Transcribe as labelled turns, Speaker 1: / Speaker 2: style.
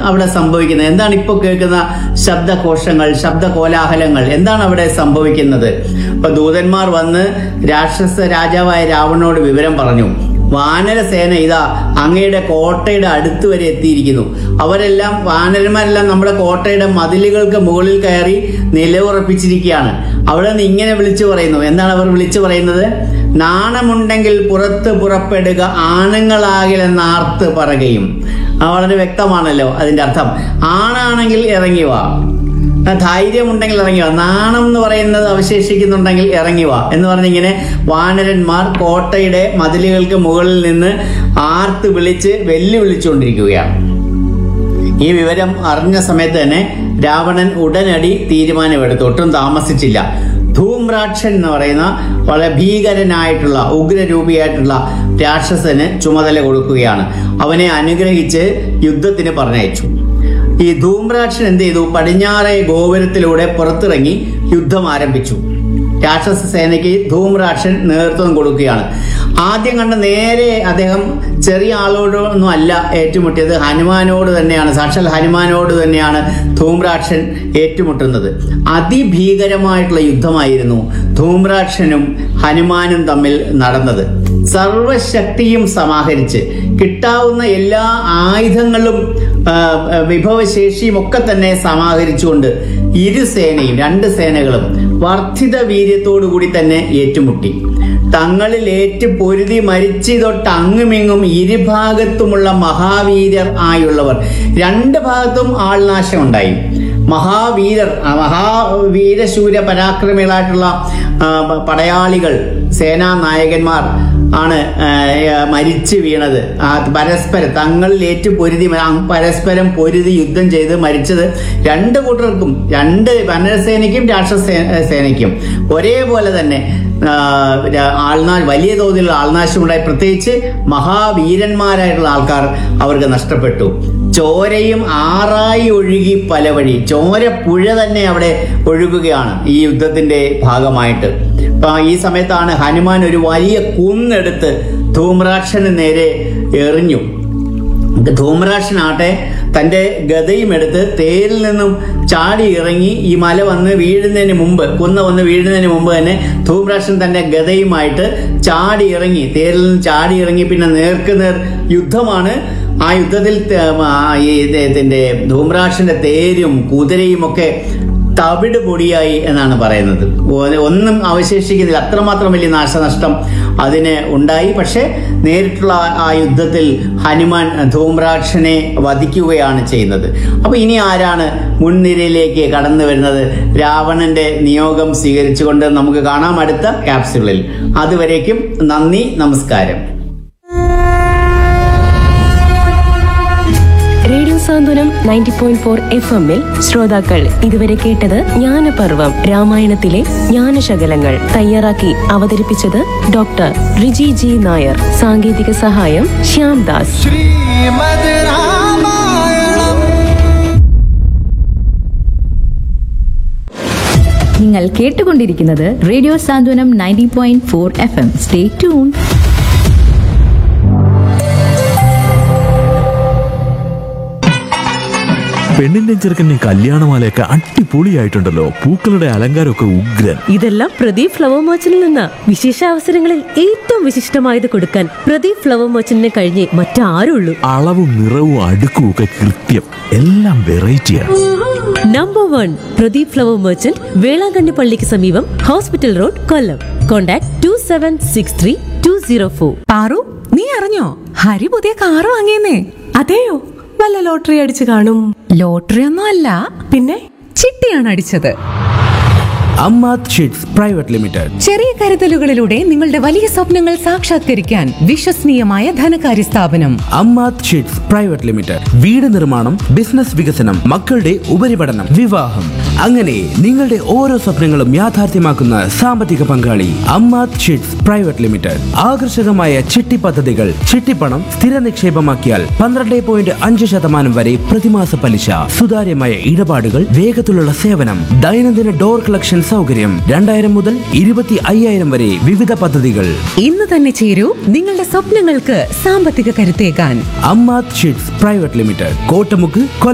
Speaker 1: അവിടെ സംഭവിക്കുന്നത് എന്താണ് ഇപ്പോൾ കേൾക്കുന്ന ശബ്ദകോശങ്ങൾ ശബ്ദ കോലാഹലങ്ങൾ എന്താണ് അവിടെ സംഭവിക്കുന്നത് അപ്പൊ ദൂതന്മാർ വന്ന് രാക്ഷസ രാജാവായ രാവണനോട് വിവരം പറഞ്ഞു വാനരസേന ഇതാ അങ്ങയുടെ കോട്ടയുടെ അടുത്ത് വരെ എത്തിയിരിക്കുന്നു അവരെല്ലാം വാനരന്മാരെല്ലാം നമ്മുടെ കോട്ടയുടെ മതിലുകൾക്ക് മുകളിൽ കയറി നിലയുറപ്പിച്ചിരിക്കുകയാണ് അവിടെ നിന്ന് ഇങ്ങനെ വിളിച്ചു പറയുന്നു എന്താണ് അവർ വിളിച്ചു പറയുന്നത് നാണമുണ്ടെങ്കിൽ പുറത്ത് പുറപ്പെടുക ആണുങ്ങളാകിലെന്ന് ആർത്ത് പറയുകയും ആ, വളരെ വ്യക്തമാണല്ലോ അതിന്റെ അർത്ഥം ആണാണെങ്കിൽ ഇറങ്ങി വാ ആ, ധൈര്യമുണ്ടെങ്കിൽ ഇറങ്ങി വാ നാണം എന്ന് പറയുന്നത് അവശേഷിക്കുന്നുണ്ടെങ്കിൽ ഇറങ്ങി വാ എന്ന് പറഞ്ഞിങ്ങനെ വാനരന്മാർ കോട്ടയുടെ മതിലുകൾക്ക് മുകളിൽ നിന്ന് ആർത്ത് വിളിച്ച് വെല്ലുവിളിച്ചുകൊണ്ടിരിക്കുകയാണ് ഈ വിവരം അറിഞ്ഞ സമയത്ത് തന്നെ രാവണൻ ഉടനടി തീരുമാനമെടുത്തു ഒട്ടും താമസിച്ചില്ല ധൂമ്രാക്ഷൻ എന്ന് പറയുന്ന വളരെ ഭീകരനായിട്ടുള്ള ഉഗ്രരൂപിയായിട്ടുള്ള രാക്ഷസന് ചുമതല കൊടുക്കുകയാണ് അവനെ അനുഗ്രഹിച്ച് യുദ്ധത്തിന് പറഞ്ഞയച്ചു ഈ ധൂമ്രാക്ഷൻ എന്ത് ചെയ്തു പടിഞ്ഞാറേ ഗോപുരത്തിലൂടെ പുറത്തിറങ്ങി യുദ്ധം ആരംഭിച്ചു രാക്ഷസ സേനയ്ക്ക് ധൂമ്രാക്ഷൻ നേതൃത്വം കൊടുക്കുകയാണ് ആദ്യം കണ്ട നേരെ അദ്ദേഹം ചെറിയ ആളോടൊന്നും അല്ല ഏറ്റുമുട്ടിയത് ഹനുമാനോട് തന്നെയാണ് സാക്ഷാൽ ഹനുമാനോട് തന്നെയാണ് ധൂമ്രാക്ഷൻ ഏറ്റുമുട്ടുന്നത് അതിഭീകരമായിട്ടുള്ള യുദ്ധമായിരുന്നു ധൂമ്രാക്ഷനും ഹനുമാനും തമ്മിൽ നടന്നത് സർവശക്തിയും സമാഹരിച്ച് കിട്ടാവുന്ന എല്ലാ ആയുധങ്ങളും ആ, ആ, വിഭവശേഷിയും ഒക്കെ തന്നെ സമാഹരിച്ചുകൊണ്ട് ഇരു സേനയും രണ്ട് സേനകളും വർദ്ധിത വീര്യത്തോടു കൂടി തന്നെ ഏറ്റുമുട്ടി തങ്ങളിൽ ഏറ്റു പൊരുതി മരിച്ചു തൊട്ട് അങ്ങുമിങ്ങും ഇരുഭാഗത്തുമുള്ള മഹാവീരർ ആയുള്ളവർ രണ്ട് ഭാഗത്തും ആൾനാശം ഉണ്ടായി മഹാവീരർ ആ മഹാവീരശൂര പരാക്രമികളായിട്ടുള്ള ആ, പ- പടയാളികൾ സേനാ നായകന്മാർ ആണ് ആ, ആ, മരിച്ചു വീണത് ആ, പരസ്പരം തങ്ങളിൽ ഏറ്റു പൊരുതി മ- അങ് പരസ്പരം പൊരുതി യുദ്ധം ചെയ്ത് മരിച്ചത് രണ്ട് കൂട്ടർക്കും രണ്ട് വനരസേനയ്ക്കും രാക്ഷസ സേ- സേനയ്ക്കും ഒരേപോലെ തന്നെ ആ, ര- ആൾനാ വലിയ തോതിലുള്ള ആൾനാശം ഉണ്ടായി പ്രത്യേകിച്ച് മഹാവീരന്മാരായിട്ടുള്ള ആൾക്കാർ അവർക്ക് നഷ്ടപ്പെട്ടു ചോരയും ആറായി ഒഴുകി പല വഴി ചോര പുഴ തന്നെ അവിടെ ഒഴുകുകയാണ് ഈ യുദ്ധത്തിന്റെ ഭാഗമായിട്ട് അപ്പൊ ഈ സമയത്താണ് ഹനുമാൻ ഒരു വലിയ കുന്നെടുത്ത് ധൂമ്രാക്ഷന് നേരെ എറിഞ്ഞു ധൂമ്രാക്ഷനാട്ടെ തന്റെ ഗതയും എടുത്ത് തേരിൽ നിന്നും ചാടി ഇറങ്ങി ഈ മല വന്ന് വീഴുന്നതിന് മുമ്പ് കുന്ന വന്ന് വീഴുന്നതിന് മുമ്പ് തന്നെ ധൂമ്രാക്ഷൻ തന്റെ ഗതയുമായിട്ട് ചാടി ഇറങ്ങി തേരിൽ നിന്ന് ചാടി ഇറങ്ങി പിന്നെ നേർക്ക് നേർ യുദ്ധമാണ് ആ യുദ്ധത്തിൽ ത- ആ ഈ ഇദ്ദേഹത്തിന്റെ ധൂമ്രാക്ഷന്റെ തേരും കുതിരയും ഒക്കെ തവിട് പൊടിയായി എന്നാണ് പറയുന്നത് ഒ- ഒന്നും അവശേഷിക്കുന്നില്ല അത്രമാത്രം വലിയ നാശനഷ്ടം അതിന് ഉണ്ടായി പക്ഷേ നേരിട്ടുള്ള ആ- ആ യുദ്ധത്തിൽ ഹനുമാൻ ധൂമ്രാക്ഷനെ വധിക്കുകയാണ് ചെയ്യുന്നത് അപ്പൊ ഇനി ആരാണ് മുൻനിരയിലേക്ക് കടന്നു വരുന്നത് രാവണന്റെ നിയോഗം സ്വീകരിച്ചുകൊണ്ട് നമുക്ക് കാണാം അടുത്ത ക്യാപ്സ്യൂളിൽ അതുവരേക്കും നന്ദി നമസ്കാരം
Speaker 2: radio Santhwanam ninety point four F എമ്മിൽ ശ്രോതാക്കൾ ഇതുവരെ കേട്ടത് ജ്ഞാനപർവം രാമായണത്തിലെ ജ്ഞാനശകലങ്ങൾ തയ്യാറാക്കി അവതരിപ്പിച്ചത് ഡോക്ടർ റിജി ജി നായർ സാങ്കേതിക സഹായം ശ്യാം ദാസ്
Speaker 3: ശ്രീമദ് രാമായണം
Speaker 4: നിങ്ങൾ കേട്ടുകൊണ്ടിരിക്കുന്നത് radio Santhwanam ninety point four F M stay tune
Speaker 5: പെണ്ണിന്റെയും ചെറുക്കന്റെയും കല്യാണമാലയൊക്കെ അടിപൊളിയായിട്ടുണ്ടല്ലോ പൂക്കളുടെ അലങ്കാരമൊക്കെ ഉഗ്രൻ
Speaker 6: ഇതെല്ലാം പ്രദീപ് ഫ്ലവർ മർച്ചന്റിൽ നിന്ന് വിശേഷ അവസരങ്ങളിൽ ഏറ്റവും വിശിഷ്ടമായത് കൊടുക്കാൻ പ്രദീപ് ഫ്ലവർ മർച്ചന്റിനെ കഴിഞ്ഞേ മറ്റാരുള്ളൂ
Speaker 5: അളവും നിറവും അടുക്കും ഒക്കെ കൃത്യം എല്ലാം വെറൈറ്റിയാണ്
Speaker 6: number one Pradeep flower merchant Velankanni പള്ളിക്ക് സമീപം hospital road Kollam contact two seven six three two zero four
Speaker 7: Paru നീ അറിഞ്ഞോ ഹരി പുതിയ കാറ് വാങ്ങിയെന്നേ
Speaker 2: അതെയോ വല്ല ലോട്ടറി അടിച്ചു കാണും
Speaker 7: ലോട്ടറി ഒന്നും അല്ല
Speaker 2: പിന്നെ
Speaker 7: ചിട്ടിയാണ് അടിച്ചത്
Speaker 8: അമ്മാത് ഷീറ്റ്സ് പ്രൈവറ്റ് ലിമിറ്റഡ്
Speaker 7: ചെറിയ കരുതലുകളിലൂടെ നിങ്ങളുടെ വലിയ സ്വപ്നങ്ങൾ സാക്ഷാത്കരിക്കാൻ വിശ്വസനീയമായ ധനകാര്യ സ്ഥാപനം
Speaker 8: അമ്മാത് ഷീറ്റ്സ് പ്രൈവറ്റ് ലിമിറ്റഡ് വീട് നിർമ്മാണം ബിസിനസ് വികസനം മക്കളുടെ ഉപരിപഠനം വിവാഹം അങ്ങനെ നിങ്ങളുടെ ഓരോ സ്വപ്നങ്ങളും യാഥാർത്ഥ്യമാക്കുന്ന സാമ്പത്തിക പങ്കാളി അമ്മാത് ഷീറ്റ്സ് പ്രൈവറ്റ് ലിമിറ്റഡ് ആകർഷകമായ ചിട്ടി പദ്ധതികൾ ചിട്ടിപ്പണം സ്ഥിര നിക്ഷേപമാക്കിയാൽ പന്ത്രണ്ട് പോയിന്റ് അഞ്ച് ശതമാനം വരെ പ്രതിമാസ പലിശ സുതാര്യമായ ഇടപാടുകൾ വേഗത്തിലുള്ള സേവനം ദൈനംദിന ഡോർ കളക്ഷൻ സൗകര്യം രണ്ടായിരം മുതൽ ഇരുപത്തി അയ്യായിരം വരെ വിവിധ പദ്ധതികൾ
Speaker 7: ഇന്ന് തന്നെ ചേരൂ നിങ്ങളുടെ സ്വപ്നങ്ങൾക്ക് സാമ്പത്തിക കരുത്തേകാൻ
Speaker 8: Ammath chits private limited Kottamukku കൊല്ലം